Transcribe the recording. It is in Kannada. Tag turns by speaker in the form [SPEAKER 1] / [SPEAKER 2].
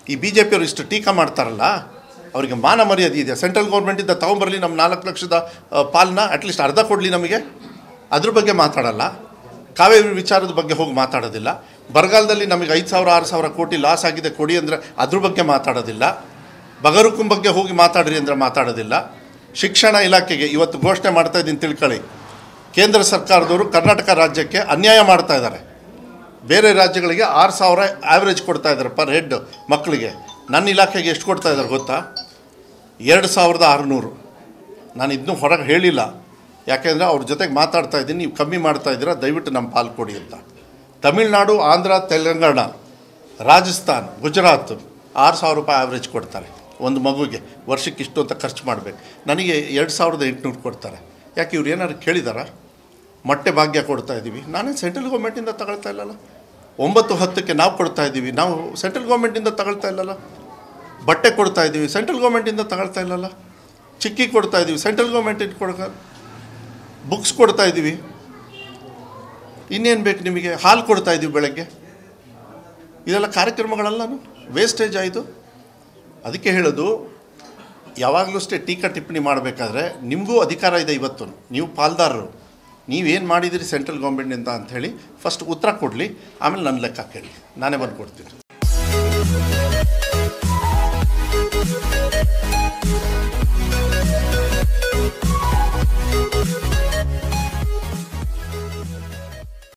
[SPEAKER 1] ಈ ಬಿ ಜೆ ಪಿಯವರು ಇಷ್ಟು ಟೀಕಾ ಮಾಡ್ತಾರಲ್ಲ ಅವರಿಗೆ ಮಾನ ಮರ್ಯಾದೆ ಇದೆ ಸೆಂಟ್ರಲ್ ಗೌರ್ಮೆಂಟಿಂದ ತೊಗೊಂಬರಲಿ ನಮ್ಮ ನಾಲ್ಕು ಲಕ್ಷದ ಆ, ಪಾಲನ್ನ ಅಟ್ಲೀಸ್ಟ್ ಅರ್ಧ ಕೊಡಲಿ ನಮಗೆ ಅದ್ರ ಬಗ್ಗೆ ಮಾತಾಡಲ್ಲ ಕಾವೇರಿ ವಿಚಾರದ ಬಗ್ಗೆ ಹೋಗಿ ಮಾತಾಡೋದಿಲ್ಲ ಬರಗಾಲದಲ್ಲಿ ನಮಗೆ ಐದು ಸಾವಿರ ಆರು ಸಾವಿರ ಕೋಟಿ ಲಾಸ್ ಆಗಿದೆ ಕೊಡಿ ಅಂದರೆ ಅದ್ರ ಬಗ್ಗೆ ಮಾತಾಡೋದಿಲ್ಲ ಬಗರುಕುಂ ಬಗ್ಗೆ ಹೋಗಿ ಮಾತಾಡ್ರಿ ಅಂದರೆ ಮಾತಾಡೋದಿಲ್ಲ ಶಿಕ್ಷಣ ಇಲಾಖೆಗೆ ಇವತ್ತು ಘೋಷಣೆ ಮಾಡ್ತಾ ಇದ್ದೀನಿ ತಿಳ್ಕೊಳ್ಳಿ ಕೇಂದ್ರ ಸರ್ಕಾರದವರು ಕರ್ನಾಟಕ ರಾಜ್ಯಕ್ಕೆ ಅನ್ಯಾಯ ಮಾಡ್ತಾ ಇದ್ದಾರೆ ಬೇರೆ ರಾಜ್ಯಗಳಿಗೆ ಆರು ಸಾವಿರ ಆ್ಯಾವ್ರೇಜ್ ಕೊಡ್ತಾ ಇದ್ದಾರೆ ಪರ್ ಹೆಡ್ ಮಕ್ಕಳಿಗೆ ನನ್ನ ಇಲಾಖೆಗೆ ಎಷ್ಟು ಕೊಡ್ತಾ ಇದ್ದಾರೆ ಗೊತ್ತಾ ಎರಡು ಸಾವಿರದ ಆರುನೂರು ನಾನು ಇದನ್ನೂ ಹೊರಗೆ ಹೇಳಿಲ್ಲ ಯಾಕೆಂದರೆ ಅವ್ರ ಜೊತೆಗೆ ಮಾತಾಡ್ತಾ ಇದ್ದೀನಿ ನೀವು ಕಮ್ಮಿ ಮಾಡ್ತಾ ಇದ್ದೀರಾ ದಯವಿಟ್ಟು ನಮ್ಮ ಪಾಲು ಕೊಡಿ ಅಂತ ತಮಿಳ್ನಾಡು ಆಂಧ್ರ ತೆಲಂಗಾಣ ರಾಜಸ್ಥಾನ್ ಗುಜರಾತ್ ಆರು ಸಾವಿರ ರೂಪಾಯಿ ಆವ್ರೇಜ್ ಕೊಡ್ತಾರೆ ಒಂದು ಮಗುಗೆ ವರ್ಷಕ್ಕೆ ಇಷ್ಟು ಅಂತ ಖರ್ಚು ಮಾಡಬೇಕು ನನಗೆ ಎರಡು ಸಾವಿರದ ಎಂಟುನೂರು ಕೊಡ್ತಾರೆ ಯಾಕೆ ಇವ್ರು ಏನಾದ್ರು ಕೇಳಿದಾರಾ ಮೊಟ್ಟೆ ಭಾಗ್ಯ ಕೊಡ್ತಾ ಇದ್ದೀವಿ ನಾನೇ ಸೆಂಟ್ರಲ್ ಗೌರ್ಮೆಂಟಿಂದ ತಗೊಳ್ತಾ ಇಲ್ಲಲ್ಲ ಒಂಬತ್ತು ಹತ್ತಕ್ಕೆ ನಾವು ಕೊಡ್ತಾ ಇದ್ದೀವಿ ನಾವು ಸೆಂಟ್ರಲ್ ಗೌರ್ಮೆಂಟಿಂದ ತಗೊಳ್ತಾ ಇಲ್ಲಲ್ಲ ಬಟ್ಟೆ ಕೊಡ್ತಾ ಇದ್ದೀವಿ ಸೆಂಟ್ರಲ್ ಗೌರ್ಮೆಂಟಿಂದ ತಗೊಳ್ತಾ ಇಲ್ಲಲ್ಲ ಚಿಕ್ಕಿ ಕೊಡ್ತಾ ಇದ್ದೀವಿ ಸೆಂಟ್ರಲ್ ಗೌರ್ಮೆಂಟಿಂದ ಕೊಡಕ ಬುಕ್ಸ್ ಕೊಡ್ತಾ ಇದ್ದೀವಿ ಇನ್ನೇನು ಬೇಕು ನಿಮಗೆ ಹಾಲು ಕೊಡ್ತಾ ಇದ್ದೀವಿ ಬೆಳಗ್ಗೆ ಇದೆಲ್ಲ ಕಾರ್ಯಕ್ರಮಗಳಲ್ಲನು ವೇಸ್ಟೇಜ್ ಆಯಿತು ಅದಕ್ಕೆ ಹೇಳೋದು ಯಾವಾಗಲೂ ಅಷ್ಟೇ ಟೀಕಾ ಟಿಪ್ಪಣಿ ಮಾಡಬೇಕಾದ್ರೆ ನಿಮಗೂ ಅಧಿಕಾರ ಇದೆ ಇವತ್ತು ನೀವು ಪಾಲ್ದಾರರು ನೀವೇನು ಮಾಡಿದಿರಿ ಸೆಂಟ್ರಲ್ ಗೌರ್ಮೆಂಟಿಂದ ಅಂಥೇಳಿ ಫಸ್ಟ್ ಉತ್ತರ ಕೊಡಲಿ ಆಮೇಲೆ ನನ್ನ ಲೆಕ್ಕ ಕೇಳಿ ನಾನೇ ಬಂದು ಕೊಡ್ತೀನಿ